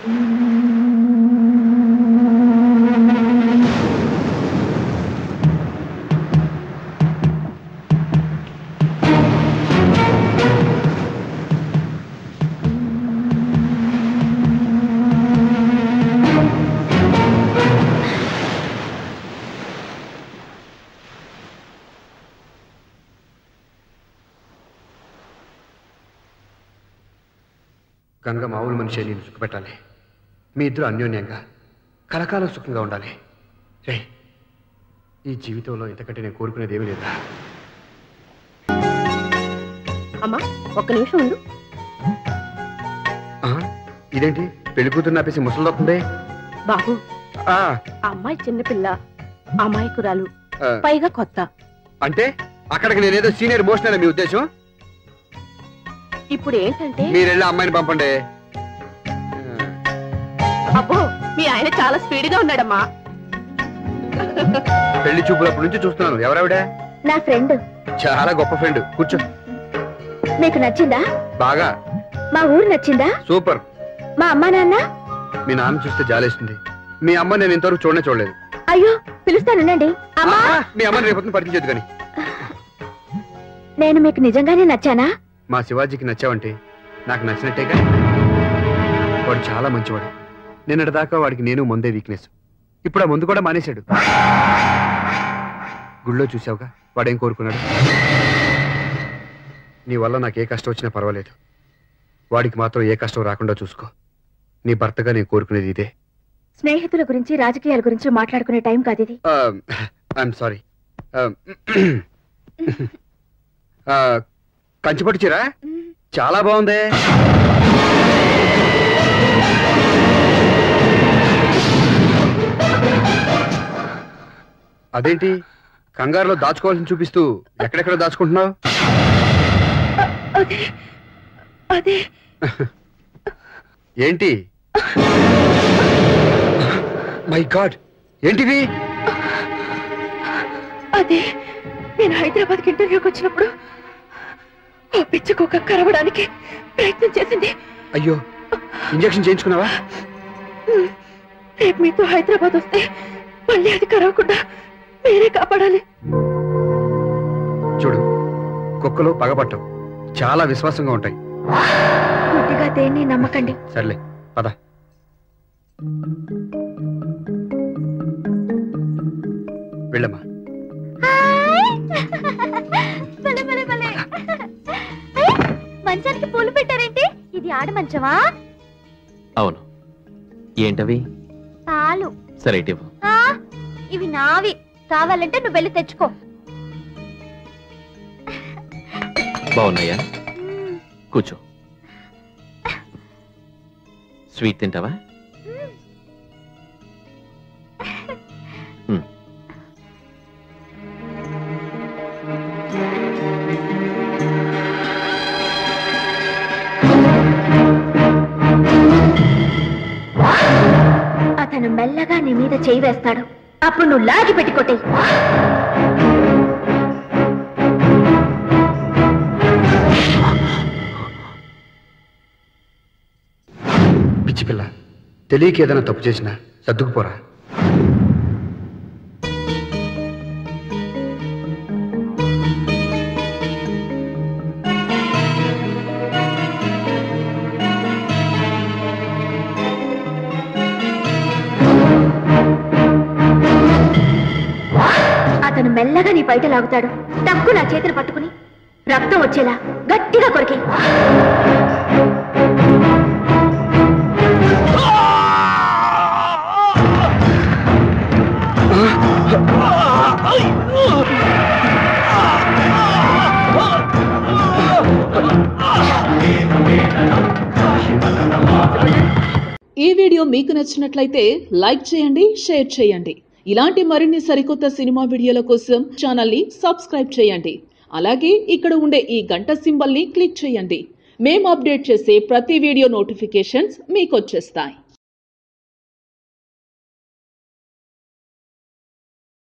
గంగ మామూలు మనిషి నేను సుఖపెట్టాలి మీ ఇద్దరు అన్యోన్యంగా కలకాలం సుఖంగా ఉండాలి రే ఈ జీవితంలో ఇంతకంటే నేను కోరుకునేది ఏమీ లేదా అమ్మా ఒక్క నిమిషం ఉండు ఆ, ఇదేంటి పెళ్లి కూతురు నాపేసి ముసలిదవుతుంది బాబు ఆ, ఆ అమ్మాయి చిన్నపిల్ల అమాయకురాలు ఆ, పైగా కొత్త అంటే అక్కడికి నేనేదో సీనియర్ మోషన్ మీ ఉద్దేశం ఇప్పుడు ఏంటంటే మీరు వెళ్ళి ఆ అమ్మాయిని పంపండి అబ్బో మీ ఆయన చాలా స్పీడ్ గా ఉన్నాడమ్మా పెళ్లి చూపులప్పటి నుంచి చూస్తున్నాను ఎవరావిడే నా ఫ్రెండ్ చాలా గొప్ప ఫ్రెండ్ కూర్చో మీకు నచ్చిందా బాగా మా ఊరు నచ్చిందా సూపర్ మా అమ్మా నాన్న మీ నాన్న చూస్తే జాలేస్తుంది మీ అమ్మ నేను ఇంతవరకు చూడనే చూడలేదు అయ్యో పిలుస్తానుండండి అమ్మా ఆ, మీ అమ్మని రేపొద్దున పరిచయం కానీ నేను మీకు నిజంగానే నచ్చానా మా శివాజీకి నచ్చావంటే నాకు నచ్చినట్టేగా వాడు చాలా మంచివాడు నిన్నటి దాకా వాడికి నేను ముందే వీక్నెస్ ఇప్పుడు ఆ ముందు కూడా మానేశాడు గుళ్ళో చూసావుగా వాడేం కోరుకున్నాడు నీ వల్ల నాకు ఏ కష్టం వచ్చినా పర్వాలేదు వాడికి మాత్రం ఏ కష్టం రాకుండా చూసుకో నీ భర్తగా నేను కోరుకునేది ఇదే స్నేహితుల గురించి రాజకీయాల గురించి మాట్లాడుకునే టైం కాదు ఇది ఐఎమ్ సారీ కంచిపట్టు చీర చాలా బాగుంది అదేంటి కంగారులో దాచుకోవాల్సింది చూపిస్తూ ఎక్కడెక్కడ దాచుకుంటున్నావు అదే అదే ఏంటి మై గాడ్ ఏంటివి అదే నేను హైదరాబాద్కి ఇంటర్వ్యూకి వచ్చినప్పుడు ఆ పిచ్చకోక కరవడానికి ప్రయత్నం చేసింది అయ్యో ఇంజెక్షన్ చేయించుకున్నావా రేపు మీతో హైదరాబాద్ వస్తే మళ్ళీ అది కరవకుండా మీరే కాపాడాలి చూడు కుక్కలు పగపట్టవు చాలా విశ్వాసంగా ఉంటాయి గుడ్డిగా దేన్ని నమ్మకండి సర్లే పద వెళ్ళమ్మా భలే, భలే, భలే. మంచానికి పూలు పెట్టారేంటి ఇది ఆడ మంచమా అవును ఏంటవి పాలు సరే ఇటు ఆ, ఇవి నావి కావాలంటే నువ్వు వెళ్ళి తెచ్చుకో బాగున్నాయా కూర్చో స్వీట్ తింటావా మ్. అతను మెల్లగా నీ మీద చేయి వేస్తాడు అప్పుడు నువ్వు లాగి పెట్టి కొట్టేయ్ పిచ్చి పిల్ల తెలియక ఏదైనా తప్పు చేసినా సర్దుకుపోరా అతను మెల్లగా నీ బయట లాగుతాడు టక్కు నా చేతులు పట్టుకుని రక్తం వచ్చేలా గట్టిగా కొరికి ఈ వీడియో మీకు నచ్చినట్లయితే లైక్ చేయండి షేర్ చేయండి ఇలాంటి మరిన్ని సరికొత్త సినిమా వీడియోల కోసం ఛానల్ని సబ్స్క్రైబ్ చేయండి అలాగే ఇక్కడ ఉండే ఈ గంట సింబల్ని క్లిక్ చేయండి మేము అప్డేట్ చేసే ప్రతి వీడియో నోటిఫికేషన్స్ మీకు వచ్చేస్తాయి